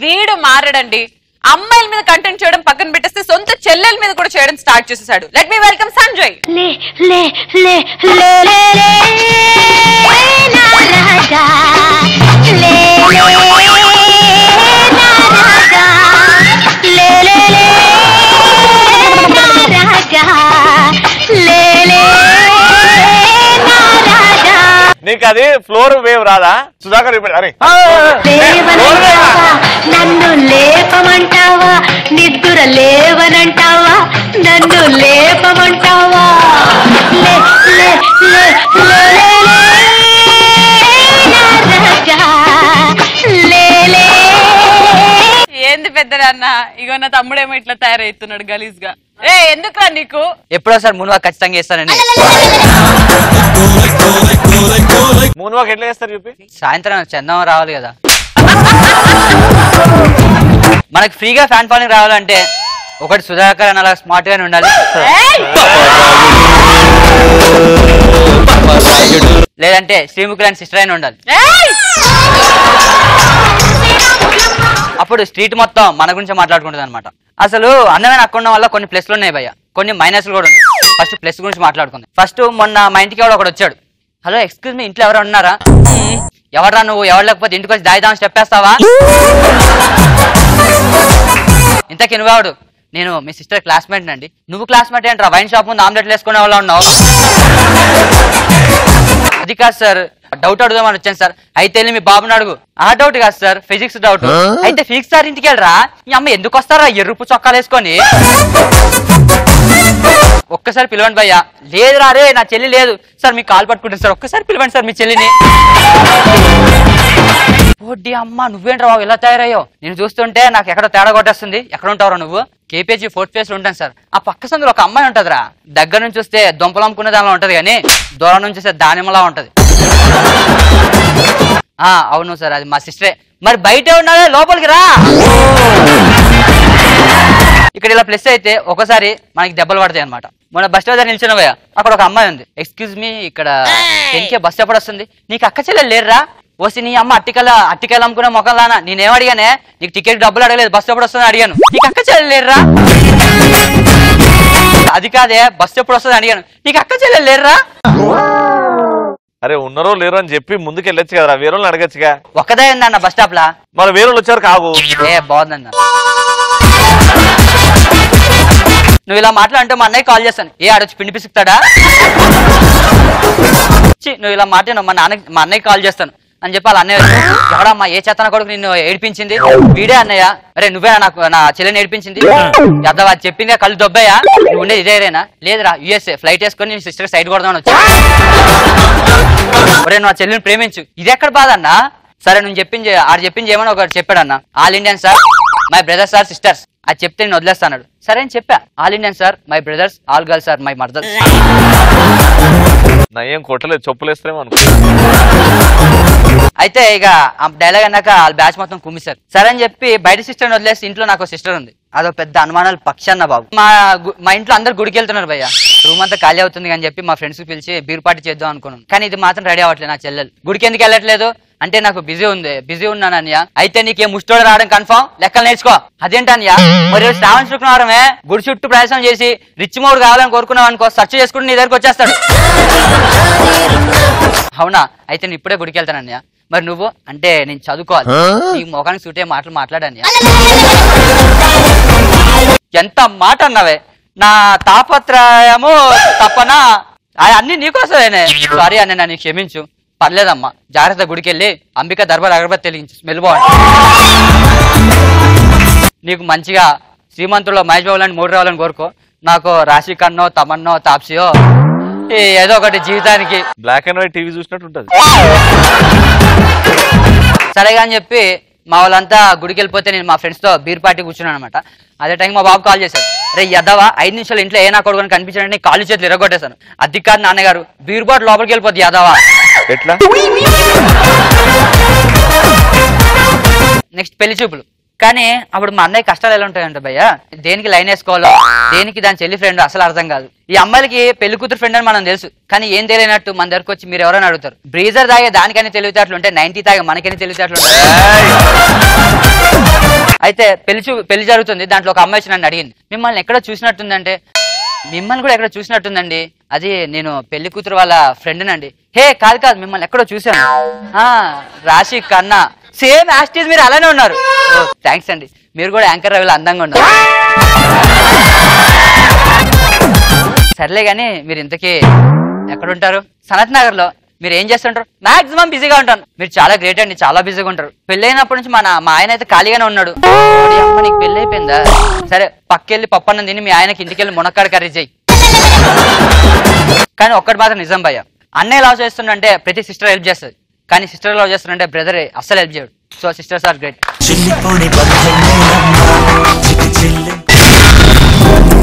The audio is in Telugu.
వీడు మారడండి అమ్మాయిల మీద కంటెంట్ చేయడం పక్కన పెట్టేస్తే సొంత చెల్లెల మీద కూడా చేయడం స్టార్ట్ చేసేసాడు లెట్ మీ వెల్కమ్ సంజయ్ లే లే లే లే లే లే నా రాజా లే లే నా రాజా లే లే లే నా రాజా లే లే నా రాజా నీకు అది ఫ్లోర్ వేవ్ రాదా సుధాకర్ ఇప్పుడు అరే లేవనంటావా నన్ను లేపమంటావా నిద్దుర లేవనంటావా నన్ను లేపమంటావా లే లే లే లే లే లే నా రాజా లే లే ఏంది పెద్దదన్న ఇగో నా తమ్ముడేమో ఇట్లా తయారవుతున్నాడు గలీజ్ గా ఏ ఎందుకురా నీకు ఎప్పుడో సార్ మునువా ఖచ్చితంగా చేస్తానండి మూన్ వాక్ ఎట్లా చేస్తారు చూపి సాయంత్రం చందం రావాలి కదా మనకి ఫ్రీగా ఫ్యాన్ ఫాలోయింగ్ రావాలంటే ఒకటి సుధాకర్ అని అలా స్మార్ట్ గానే ఉండాలి ఏయ్! లేదంటే శ్రీముఖులు అని సిస్టర్ అయిన ఉండాలి ఏయ్! అప్పుడు స్ట్రీట్ మొత్తం మన గురించి మాట్లాడుకుంటుంది అనమాట అసలు అందమైన అక్కడ వల్ల కొన్ని ప్లస్లు ఉన్నాయి భయ్య కొన్ని మైనస్లు కూడా ఉన్నాయి ఫస్ట్ ప్లస్ గురించి మాట్లాడుకుంది ఫస్ట్ మొన్న మా ఇంటికి ఎవడో ఒకడు వచ్చాడు హలో ఎక్స్క్యూజ్ మీ ఇంట్లో ఎవరు ఉన్నారా "మ్మ్. ఎవరా నువ్వు ఎవరు లేకపోతే ఇంటికి వచ్చి దాయిదాం చెప్పేస్తావా ఇంతకీ నువ్వెవడు నేను మీ సిస్టర్ క్లాస్మేట్ అండి నువ్వు క్లాస్మేట్ ఏంట్రా వైన్ షాప్ ముందు ఆమ్లెట్లు వేసుకునే వాళ్ళ ఉన్నావు అది కాదు సార్ డౌట్ అడుగుదామని వచ్చాను సార్ అయితే వెళ్ళి మీ బాబుని అడుగు ఆ డౌట్ కాదు సార్ ఫిజిక్స్ డౌట్ అయితే ఫిజిక్స్ సార్ ఇంటికి వెళ్ళరా ఈ అమ్మ ఎందుకు వస్తారా ఎరుపు చొక్కాలు వేసుకొని ఒక్కసారి పిలవండి భయ్యా లేదురా రే నా చెల్లి లేదు సార్ మీకు కాల్ పట్టుకుంటుంది సార్ ఒక్కసారి పిలవండి సార్ మీ చెల్లిని ఓడి అమ్మ నువ్వేంట్రా బాబు ఇలా తయారయ్యో నేను చూస్తుంటే నాకు ఎక్కడో తేడా కొట్టేస్తుంది ఎక్కడ ఉంటావురా నువ్వు కేపీజీ ఫోర్త్ ప్లేస్ లో ఉంటాను సార్ ఆ పక్క సందులో ఒక అమ్మాయి ఉంటదిరా దగ్గర నుంచి చూస్తే దుంపలు అమ్ముకునే దానిలో ఉంటది కానీ దూరం నుంచి చూస్తే దానిమ్మలా ఉంటది ఆ అవును సార్ అది మా సిస్టరే మరి బయట ఉన్నారే లోపలికి రా ఇక్కడ ఇలా ప్లస్ అయితే ఒకసారి మనకి దెబ్బలు పడతాయి అనమాట మన బస్ స్టాప్ దగ్గర నిల్చున్నవయ్య అక్కడ ఒక అమ్మాయి ఉంది ఎక్స్క్యూజ్ మీ ఇక్కడ టెన్కే బస్ ఎప్పుడు వస్తుంది నీకు అక్క చెల్లెలు లేరురా వస్తే నీ అమ్మ అట్టికల అట్టికలు అమ్ముకునే మొక్కలు లానా నేనేం అడిగానే నీకు టికెట్ డబ్బులు అడగలేదు బస్ ఎప్పుడు వస్తుంది అడిగాను నీకు అక్క చెల్లెలు లేరురా అది కాదే బస్ ఎప్పుడు వస్తుంది అడిగాను నీకు అక్క చెల్లెలు లేరురా అరే ఉన్నారో లేరో అని చెప్పి ముందుకు వెళ్ళొచ్చు కదరా వేరే వాళ్ళని అడగచ్చుగా ఒక్కదే ఉందన్న బస్ స్టాప్ లా మరి వేరే వాళ్ళు వచ్చారు కాగు ఏ బాగుందన్న నువ్వు ఇలా మాట్లాడంటే మా అన్నయ్య కాల్ చేస్తాను ఏ ఆడొచ్చి పిండి పిసుకుతాడా ఛీ, నువ్వు ఇలా మాట్లాడు మా నాన్న మా అన్నయ్య కాల్ చేస్తాను అని చెప్పి వాళ్ళ అన్నయ్య వచ్చి, ఎవడమ్మా ఏ చేతన కొడుకు నిన్ను ఏడిపించింది వీడే అన్నయ్య అరే నువ్వే నాకు నా చెల్లెని ఏడిపించింది అర్థం అది చెప్పింది కళ్ళు దొబ్బయ్యా నువ్వు ఉండేది ఇదేరేనా లేదురా యుఎస్ఏ ఫ్లైట్ వేసుకొని నేను సిస్టర్ సైడ్ కొడదామని వచ్చా ఒరే నువ్వు ఆ చెల్లిని ప్రేమించు ఇది ఎక్కడ బాధ అన్నా సరే నువ్వు చెప్పింది ఆడు చెప్పింది ఏమని ఒకటి చెప్పాడన్న all Indian sir my brothers are sisters అది చెప్తే నేను వదిలేస్తాడు సరే అని చెప్పా all Indian sir my brothers all girls are my mothers నయ్యం కొట్టలేదు చెప్పులేస్తారేమో అనుకో అయితే ఇక ఆ డైలాగ్ అన్నాక వాళ్ళ బ్యాచ్ మొత్తం కుమ్మిస్తారు సరే అని చెప్పి బయట సిస్టర్ వదిలేసి ఇంట్లో నాకు సిస్టర్ ఉంది అదో పెద్ద అనుమానాలు పక్షి అన్న బాబు మా గు- మా ఇంట్లో అందరు గుడికి వెళ్తున్నారు భయ్య రూమ్ అంతా ఖాళీ అవుతుంది అని చెప్పి మా ఫ్రెండ్స్ పిలిచి బీర్ పార్టీ చేద్దాం అనుకున్నాను కానీ ఇది మాత్రం రెడీ అవ్వట్లేదు నా చెల్లెలు గుడికి ఎందుకు వెళ్ళట్లేదు అంటే నాకు బిజీ ఉంది బిజీ ఉన్నాను అన్య అయితే నీకే ముష్టోడు రావడం కన్ఫర్మ్ లెక్కలు నేర్చుకో అదేంటన్య మరి ఈరోజు శ్రావణ శుక్రవారమే గుడి చుట్టూ ప్రవేశం చేసి రిచ్ మోడ్ కావాలని కోరుకున్నావు అనుకో సర్చ్ చేసుకుంటూ నీ దగ్గరకు వచ్చేస్తాడు అవునా అయితే నేను ఇప్పుడే గుడికి వెళ్తానన్య మరి నువ్వు అంటే నేను చదువుకోవాలి నీ మొఖానికి సూటే మాటలు మాట్లాడన్య ఎంత మాట అన్నావే నా తాపత్రయము తప్పన ఆ- అన్ని నీకోసమేనే సారీ అన్న నన్ను క్షమించు పర్లేదమ్మా జాగ్రత్త గుడికి వెళ్ళి అంబిక దర్బార్ అగరబత్తి వెలిగించు స్మెల్ బాగుంది నీకు మంచిగా శ్రీమంతుల్లో మహేష్ బాబు లాంటి మూడు రావాలని కోరుకో నాకు రాశి కన్నో తమన్నో తాప్సియో ఈ ఏదో ఒకటి జీవితానికి బ్లాక్ అండ్ వైట్ టీవీ చూసినట్టు ఉంటది సరేగా అని చెప్పి మా వాళ్ళంతా గుడికి వెళ్ళిపోతే నేను మా ఫ్రెండ్స్ తో బీర్ పార్టీ కూర్చున్నాను అనమాట అదే టైం మా బాబు కాల్ చేశాడు రే యద్దవా ఐదు నిమిషాలు ఇంట్లో ఏ నా కొడుకుని కనిపించాడని కాళ్ళు చేతులు ఇరగొట్టేశాను అది కాదు నాన్నగారు బీర్ బాటిల్ లోపలికి వెళ్ళిపోద్ది యాదవా ఎట్లా నెక్స్ట్ పెళ్లి చూపులు కానీ అప్పుడు మా అన్నయ్య కష్టాలు ఎలా ఉంటాయంట భయ్య దేనికి లైన్ వేసుకోవాలో దేనికి దాని చెల్లి ఫ్రెండ్ అసలు అర్థం కాదు ఈ అమ్మాయిలకి పెళ్లి కూతురు ఫ్రెండ్ అని మనం తెలుసు కానీ ఏం తెలియనట్టు మన దగ్గరకు వచ్చి మీరు ఎవరైనా అడుగుతారు బ్రీజర్ తాగే దానికని తెలివితేటలు ఉంటే నైన్టీ తాగే మనకని తెలివితేటలు ఉంటాయి అయితే పెళ్లి చూ పెళ్లి జరుగుతుంది దాంట్లో ఒక అమ్మాయి వచ్చి నన్ను అడిగింది మిమ్మల్ని ఎక్కడ చూసినట్టుందంటే మిమ్మల్ని కూడా ఎక్కడ చూసినట్టుందండి అది నేను పెళ్లి కూతురు వాళ్ళ ఫ్రెండ్ నండి హే కాదు కాదు మిమ్మల్ని ఎక్కడో చూశాను ఆ రాశి కన్నా సేమ్ యాస్టీజ్ మీరు అలానే ఉన్నారు థ్యాంక్స్ అండి మీరు కూడా యాంకర్ రవిలో అందంగా ఉన్నారు సర్లే కానీ మీరు ఇంతకీ ఎక్కడ ఉంటారు సనత్ నగర్ లో మీరు ఏం చేస్తుంటారు మాక్సిమం బిజీగా ఉంటాను మీరు చాలా గ్రేట్ అండి చాలా బిజీగా ఉంటారు పెళ్ళైనప్పటి నుంచి మా నా- మా ఆయన అయితే ఖాళీగానే ఉన్నాడు ఓడి అమ్మ నీకు పెళ్ళి అయిపోయిందా సరే పక్కెళ్ళి పప్పన్నం తిని మీ ఆయనకి ఇంటికి వెళ్ళి మునక్కాడ కర్రీ చేయి కానీ ఒక్కటి మాత్రం నిజం భయ్య అన్నయ్య లవ్ చేస్తుండంటే ప్రతి సిస్టర్ హెల్ప్ చేస్తుంది కానీ సిస్టర్ లవ్ చేస్తుందంటే బ్రదర్ అస్సలు హెల్ప్ చేయడు సో సిస్టర్స్ ఆర్ గ్రేట్ చిల్లిపోని బంధం చిటి చిల్లి